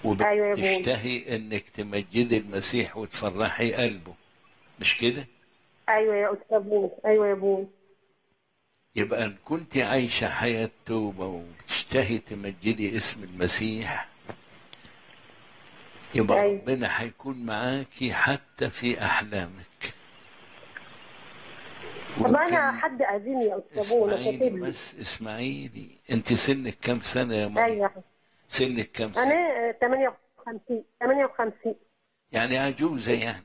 أيوة يا أبوي. وبتشتهي انك تمجدي المسيح وتفرحي قلبه مش كده ايوه يا استاذ ابوي ايوه يا ابوي يبقى ان كنت عايشه حياه توبه وبتشتهي تمجدي اسم المسيح يبقى أيوة. ربنا هيكون معاكي حتى في احلامك طب انا وكان- حد اذيني يا استاذ ابوي انا اسمعيني كاتب لي بس اسمعيني انت سنك كام سنه يا مريم ايوه سنك كام سنه انا 58 58 يعني عجوزه يعني